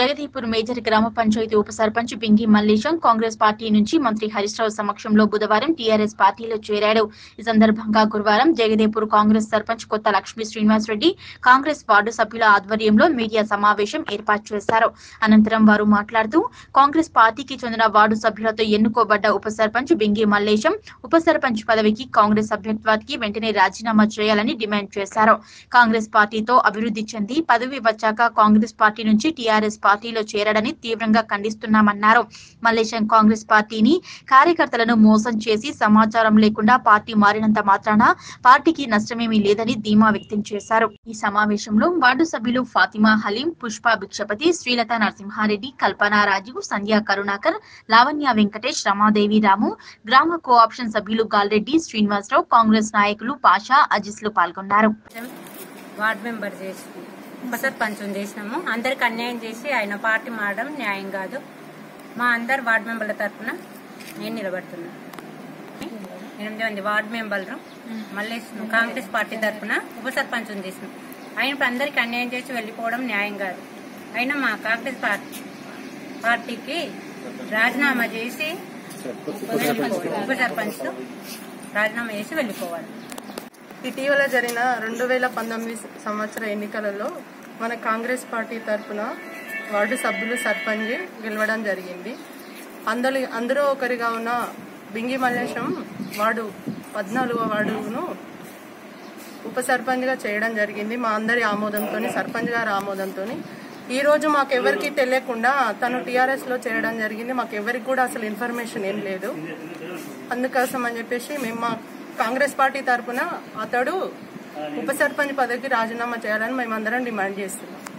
Jagdeepur major గ్రామ పంచాయతీ ఉప sarpanch Pingi Mallesham Congress party నుంచి మంత్రి హరీష్ రావు సమక్షంలో బుధవారం టీఆర్ఎస్ పార్టీలో చేరాడు ఈ సందర్భంగా గురువారం జగదీపూర్ కాంగ్రెస్ సర్పంచ్ కొత్త లక్ష్మీ శ్రీనివాస్ రెడ్డి కాంగ్రెస్ వార్డు సభ్యుల ఆధ్వర్యంలో మీడియా సమావేశం ఏర్పాటు చేశారు అనంతరం వారు మాట్లాడుతూ కాంగ్రెస్ పార్టీకి చెందిన వార్డు సభ్యులతో ఎన్నుకోబడ్డ ఉప సర్పంచ్ బింగి మల్లేశం ఉప సర్పంచ్ పదవికి కాంగ్రెస్ సభ్యత్వానికి వెంటనే రాజీనామా చేయాలని డిమాండ్ చేశారు కాంగ్రెస్ పార్టీతో అభివృద్ధి చెంది పదవి వచ్చాక కాంగ్రెస్ పార్టీ నుంచి టీఆర్ఎస్ పార్టీలో చేరడని తీవ్రంగా ఖండిస్తున్నామన్నారు మల్లేశం కాంగ్రెస్ పార్టీని కార్యకర్తలను మోసం చేసి సమాచారం లేకుండా పార్టీ మారినంత మాత్రాన పార్టీకి నష్టమేమీ లేదని ధీమా వ్యక్తం చేశారు ఈ సమావేశంలో వార్డు సభ్యులు ఫాతిమా హలీం పుష్ప భిక్షపతి శ్రీలత నరసింహారెడ్డి కల్పనా రాజు సంధ్యా కరుణాకర్ లావణ్య వెంకటేష్ రమాదేవి రాము గ్రామ కోఆప్షన్ సభ్యులు గాల్రెడ్డి శ్రీనివాసరావు కాంగ్రెస్ నాయకులు పాషా అజిస్లు పాల్గొన్నారు వార్డ్ మెంబర్ చేసి ఉప సర్పంచం చేసినాము అందరికి అన్యాయం చేసి ఆయన పార్టీ మారడం న్యాయం కాదు మా అందరు వార్డ్ మెంబర్ల తరఫున నేను నిలబడుతున్నా ఎనిమిది మంది వార్డ్ మెంబర్లు మళ్ళీ కాంగ్రెస్ పార్టీ తరఫున ఉప సర్పంచం చేసినాం ఆయన ఇప్పుడు అందరికి అన్యాయం చేసి వెళ్ళిపోవడం న్యాయం కాదు అయినా మా కాంగ్రెస్ పార్టీ పార్టీకి రాజీనామా చేసి వెళ్ళిపోవాలి. ఉప సర్పంచ్ రాజీనామా చేసి వెళ్ళిపోవాలి ఇటీవల జరిగిన రెండు వేల పంతొమ్మిది సంవత్సర ఎన్నికలలో మన కాంగ్రెస్ పార్టీ తరఫున వార్డు సభ్యులు సర్పంచ్ గెలవడం జరిగింది అందులో అందులో ఒకరిగా ఉన్న బింగి మల్లేశం వార్డు పద్నాలుగో వార్డును ఉప సర్పంచ్గా చేయడం జరిగింది మా అందరి ఆమోదంతో సర్పంచ్ గారి ఆమోదంతో ఈ రోజు మాకెవరికి తెలియకుండా తను టీఆర్ఎస్ లో చేయడం జరిగింది మాకెవరికి కూడా అసలు ఇన్ఫర్మేషన్ ఏం లేదు అందుకోసం అని చెప్పేసి మేము మా కాంగ్రెస్ పార్టీ తరఫున అతడు ఉప సర్పంచ్ పదవికి రాజీనామా చేయాలని మేమందరం డిమాండ్ చేస్తున్నాం